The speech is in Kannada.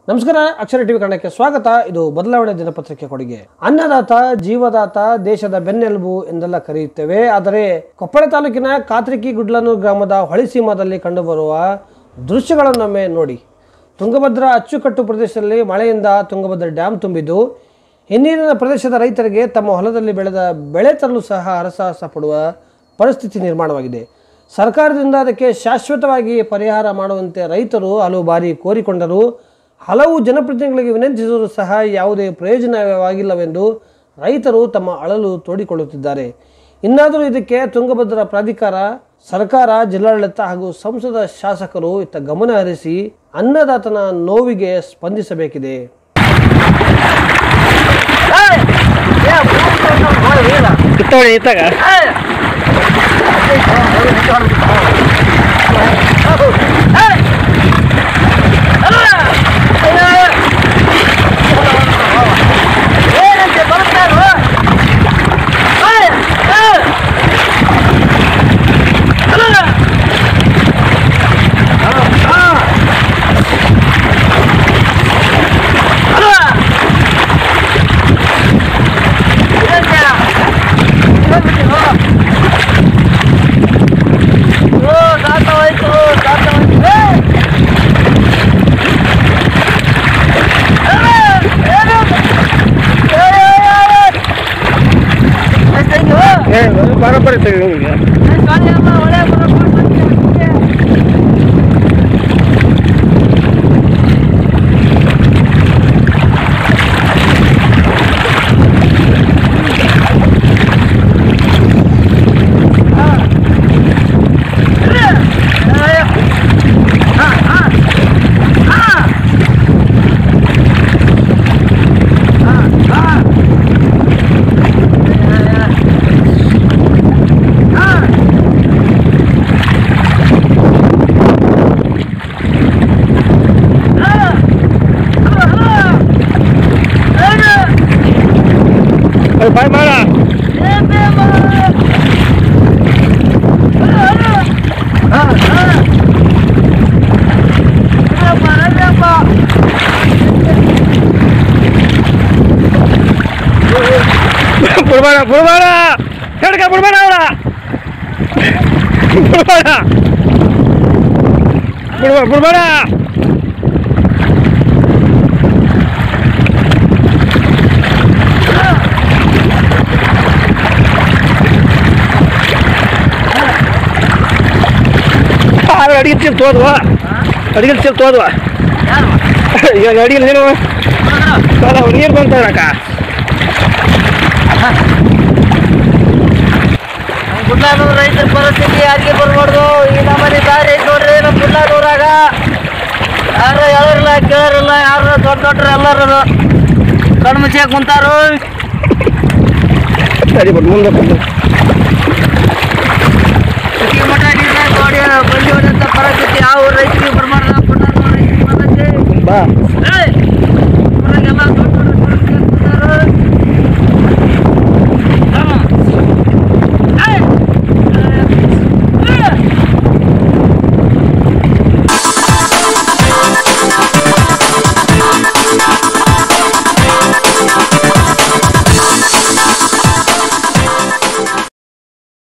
ನಮಸ್ಕಾರ ಅಕ್ಷರ ಟಿವಿ ಕನ್ನಡಕ್ಕೆ ಸ್ವಾಗತ ಇದು ಬದಲಾವಣೆ ದಿನಪತ್ರಿಕೆ ಕೊಡುಗೆ ಅನ್ನದಾತ ಜೀವದಾತ ದೇಶದ ಬೆನ್ನೆಲುಬು ಎಂದೆಲ್ಲ ಕರೆಯುತ್ತೇವೆ ಆದರೆ ಕೊಪ್ಪಳ ತಾಲೂಕಿನ ಕಾತ್ರಿಕಿ ಗುಡ್ಲನೂರು ಗ್ರಾಮದ ಹೊಳಿಸೀಮಾದಲ್ಲಿ ಕಂಡುಬರುವ ದೃಶ್ಯಗಳನ್ನೊಮ್ಮೆ ನೋಡಿ ತುಂಗಭದ್ರಾ ಅಚ್ಚುಕಟ್ಟು ಪ್ರದೇಶದಲ್ಲಿ ಮಳೆಯಿಂದ ತುಂಗಭದ್ರಾ ಡ್ಯಾಮ್ ತುಂಬಿದ್ದು ಹಿನ್ನೀರಿನ ಪ್ರದೇಶದ ರೈತರಿಗೆ ತಮ್ಮ ಹೊಲದಲ್ಲಿ ಬೆಳೆದ ಬೆಳೆ ತರಲು ಸಹ ಹರಸಾಹಸ ಪಡುವ ಪರಿಸ್ಥಿತಿ ನಿರ್ಮಾಣವಾಗಿದೆ ಸರ್ಕಾರದಿಂದ ಅದಕ್ಕೆ ಶಾಶ್ವತವಾಗಿ ಪರಿಹಾರ ಮಾಡುವಂತೆ ರೈತರು ಹಲವು ಬಾರಿ ಕೋರಿಕೊಂಡರು ಹಲವು ಜನಪ್ರತಿನಿಧಿಗಳಿಗೆ ವಿನಂತಿಸಿದರೂ ಸಹ ಯಾವುದೇ ಪ್ರಯೋಜನವಾಗಿಲ್ಲವೆಂದು ರೈತರು ತಮ್ಮ ಅಳಲು ತೋಡಿಕೊಳ್ಳುತ್ತಿದ್ದಾರೆ ಇನ್ನಾದರೂ ಇದಕ್ಕೆ ತುಂಗಭದ್ರಾ ಪ್ರಾಧಿಕಾರ ಸರ್ಕಾರ ಜಿಲ್ಲಾಡಳಿತ ಹಾಗೂ ಸಂಸದ ಶಾಸಕರು ಇತ್ತ ಗಮನ ಹರಿಸಿ ಅನ್ನದಾತನ ನೋವಿಗೆ ಸ್ಪಂದಿಸಬೇಕಿದೆ ಕಿತ್ತೋಳಿ ಇತ್ತಾಗ ಬರೋಬ್ಬರಿ ತೆಗಿ ನಿಮಗೆ ಬಾಯ್ ಮಾಡ ಬಿಡ್ಬೇಡ ಬಿಡ್ಬೇಡ ಕೆಡ್ಕ ಬಿಡ್ಬೇಡ ಅವಳ ಬಿಡ್ಬೇಡ ಬಿಡ್ಬೇಡ ಬಿಡ್ಬೇಡ ಅಡಿಗೆ ಚೀಲ ತೋದ್ವಾ ಅಡಿಗೆ ಚೀಲ ತೋದ್ವಾ ಈಗ ಅಡಿಗೆ ನೀನು ನೀರು ಬಂತಕ್ಕ ಗುಡ್ಲಾನೂರು ರೈತರ ಪರಿಸ್ಥಿತಿ ಯಾರಿಗೆ ಬರ್ಬಾರ್ದು ಈ ನಮ್ಮನೆ ದಾರಿ ಐತ್ ನೋಡ್ರಿ ನಮ್ಮ ಗುಡ್ಲಾನೂರಾಗ ಯಾರು ಹೇಳೋರಿಲ್ಲ ಕೇಳೋರಿಲ್ಲ ಯಾರು ದೊಡ್ಡ ದೊಡ್ಡರು ಎಲ್ಲರೂ ಕಣ್ಣು ಮುಚ್ಚಾಕ ಕುಂತಾರು ಸರಿ ಬಿಡು ಮುಂದೆ ಬಂದು ಈ ಮಠ ಡಿಸೈನ್ ನೋಡಿ ಬಂದಿರೋದಂಥ ಪರಿಸ್ಥಿತಿ ಯಾವ ರೈತರಿಗೆ